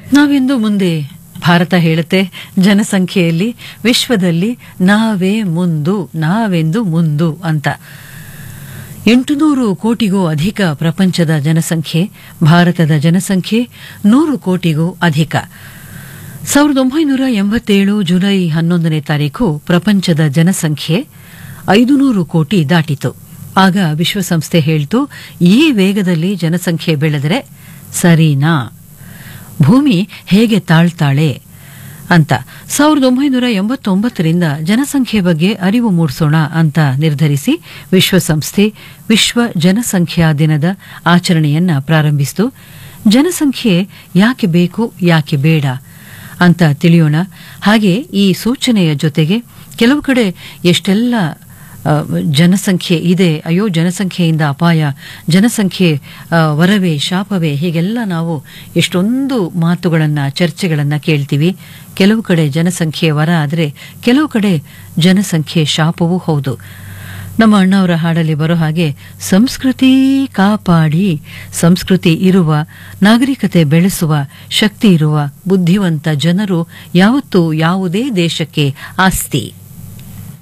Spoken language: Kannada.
ನಾವಿಂದು ಮುಂದೆ ಭಾರತ ಹೇಳುತ್ತೆ ಜನಸಂಖ್ಯೆಯಲ್ಲಿ ವಿಶ್ವದಲ್ಲಿ ನಾವೇ ಮುಂದು ನಾವೆಂದು ಮುಂದು ಅಂತ ಎಂಟುನೂರು ಕೋಟಿಗೂ ಅಧಿಕ ಪ್ರಪಂಚದ ಜನಸಂಖ್ಯೆ ಭಾರತದ ಜನಸಂಖ್ಯೆ ನೂರು ಕೋಟಿಗೂ ಅಧಿಕ ಸಾವಿರದ ಒಂಬೈನೂರ ಎಂಬತ್ತೇಳು ಜುಲೈ ಹನ್ನೊಂದನೇ ತಾರೀಕು ಪ್ರಪಂಚದ ಜನಸಂಖ್ಯೆ ಐದುನೂರು ಕೋಟಿ ದಾಟಿತು ಆಗ ವಿಶ್ವಸಂಸ್ಥೆ ಹೇಳ್ತು ಈ ವೇಗದಲ್ಲಿ ಜನಸಂಖ್ಯೆ ಬೆಳೆದರೆ ಸರಿನಾ ಭೂಮಿ ಹೇಗೆ ತಾಳ್ತಾಳೆ ಅಂತ ಸಾವಿರದ ಒಂಬೈನೂರ ಎಂಬತ್ತೊಂಬತ್ತರಿಂದ ಜನಸಂಖ್ಯೆ ಬಗ್ಗೆ ಅರಿವು ಮೂಡಿಸೋಣ ಅಂತ ನಿರ್ಧರಿಸಿ ವಿಶ್ವಸಂಸ್ಥೆ ವಿಶ್ವ ಜನಸಂಖ್ಯಾ ದಿನದ ಆಚರಣೆಯನ್ನ ಪ್ರಾರಂಭಿಸಿತು ಜನಸಂಖ್ಯೆ ಯಾಕೆ ಬೇಕು ಯಾಕೆ ಬೇಡ ಅಂತ ತಿಳಿಯೋಣ ಹಾಗೆ ಈ ಸೂಚನೆಯ ಜೊತೆಗೆ ಕೆಲವು ಕಡೆ ಎಷ್ಟೆಲ್ಲ ಆ, ಜನಸಂಖ್ಯೆ ಇದೆ ಅಯ್ಯೋ ಜನಸಂಖ್ಯೆಯಿಂದ ಅಪಾಯ ಜನಸಂಖ್ಯೆ ಆ, ವರವೇ ಶಾಪವೇ ಹೀಗೆಲ್ಲ ನಾವು ಎಷ್ಟೊಂದು ಮಾತುಗಳನ್ನ ಚರ್ಚೆಗಳನ್ನ ಕೇಳ್ತೀವಿ ಕೆಲವು ಕಡೆ ಜನಸಂಖ್ಯೆ ವರ ಆದರೆ ಕೆಲವು ಕಡೆ ಜನಸಂಖ್ಯೆ ಶಾಪವೂ ಹೌದು ನಮ್ಮ ಅಣ್ಣವರ ಹಾಡಲ್ಲಿ ಬರೋ ಹಾಗೆ ಸಂಸ್ಕೃತಿ ಕಾಪಾಡಿ ಸಂಸ್ಕೃತಿ ಇರುವ ನಾಗರಿಕತೆ ಬೆಳೆಸುವ ಶಕ್ತಿ ಇರುವ ಬುದ್ಧಿವಂತ ಜನರು ಯಾವತ್ತೂ ಯಾವುದೇ ದೇಶಕ್ಕೆ ಆಸ್ತಿ